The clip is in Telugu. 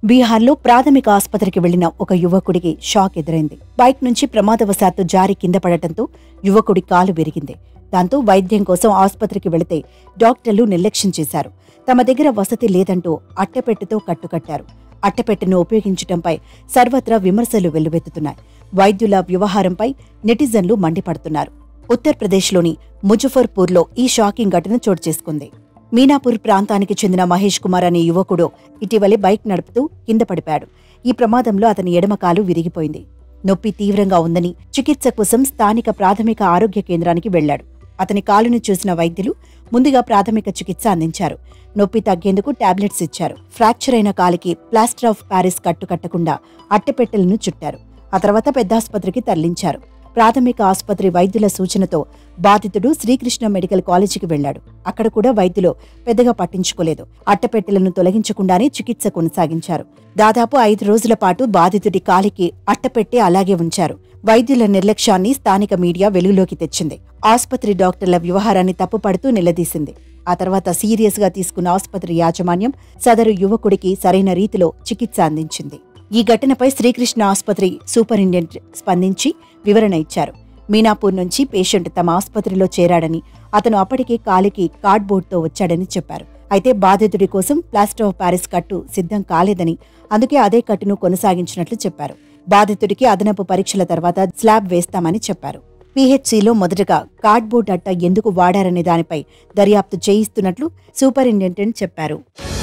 బీహార్లో ప్రాథమిక ఆసుపత్రికి వెళ్లిన ఒక యువకుడికి షాక్ ఎదురైంది బైక్ నుంచి ప్రమాదవశాత్తు జారి కింద పడటంతో యువకుడి కాలు విరిగింది దాంతో వైద్యం కోసం ఆసుపత్రికి వెళితే డాక్టర్లు నిర్లక్ష్యం చేశారు తమ దగ్గర వసతి లేదంటూ అట్టపెట్టెతో కట్టుకట్టారు అట్టపెట్టెను ఉపయోగించడంపై సర్వత్రా విమర్శలు వెల్లువెత్తుతున్నాయి వైద్యుల వ్యవహారంపై నెటిజన్లు మండిపడుతున్నారు ఉత్తరప్రదేశ్లోని ముజఫర్పూర్లో ఈ షాకింగ్ ఘటన చోటు చేసుకుంది మీనాపూర్ ప్రాంతానికి చెందిన మహేష్ కుమార్ అనే యువకుడు ఇటీవలే బైక్ నడుపుతూ కింద పడిపాడు ఈ ప్రమాదంలో అతని ఎడమకాలు విరిగిపోయింది నొప్పి తీవ్రంగా ఉందని చికిత్స కోసం స్థానిక ప్రాథమిక ఆరోగ్య కేంద్రానికి వెళ్లాడు అతని కాలును చూసిన వైద్యులు ముందుగా ప్రాథమిక చికిత్స అందించారు నొప్పి తగ్గేందుకు టాబ్లెట్స్ ఇచ్చారు ఫ్రాక్చర్ అయిన కాలికి ప్లాస్టర్ ఆఫ్ ప్యారిస్ కట్టు కట్టకుండా అట్టెపెట్టెలను చుట్టారు ఆ తర్వాత పెద్ద ఆసుపత్రికి తరలించారు ప్రాథమిక ఆసుపత్రి వైద్యుల సూచనతో బాధితుడు శ్రీకృష్ణ మెడికల్ కాలేజీకి వెళ్లాడు అక్కడ కూడా వైద్యులు పెద్దగా పట్టించుకోలేదు అట్టపెట్టెలను తొలగించకుండానే చికిత్స కొనసాగించారు దాదాపు ఐదు రోజుల పాటు బాధితుడి కాలికి అట్టపెట్టి అలాగే ఉంచారు వైద్యుల నిర్లక్ష్యాన్ని స్థానిక మీడియా వెలుగులోకి తెచ్చింది ఆసుపత్రి డాక్టర్ల వ్యవహారాన్ని తప్పుపడుతూ నిలదీసింది ఆ తర్వాత సీరియస్ గా తీసుకున్న ఆసుపత్రి యాజమాన్యం సదరు యువకుడికి సరైన రీతిలో చికిత్స అందించింది ఈ ఘటనపై శ్రీకృష్ణ ఆసుపత్రి సూపరింటెండెంట్ స్పందించి వివరణ ఇచ్చారు మీనాపూర్ నుంచి పేషెంట్ తమ ఆసుపత్రిలో చేరాడని అతను అప్పటికే కాలికి కార్డ్బోర్డ్తో వచ్చాడని చెప్పారు అయితే బాధితుడి కోసం ప్లాస్టర్ ఆఫ్ ప్యారిస్ కట్టు సిద్ధం కాలేదని అందుకే అదే కట్టును కొనసాగించినట్లు చెప్పారు బాధితుడికి అదనపు పరీక్షల తర్వాత స్లాబ్ వేస్తామని చెప్పారు పీహెచ్సీలో మొదటగా కార్డ్బోర్డ్ అట్ట ఎందుకు వాడారనే దానిపై దర్యాప్తు చేయిస్తున్నట్లు సూపరింటెండెంట్ చెప్పారు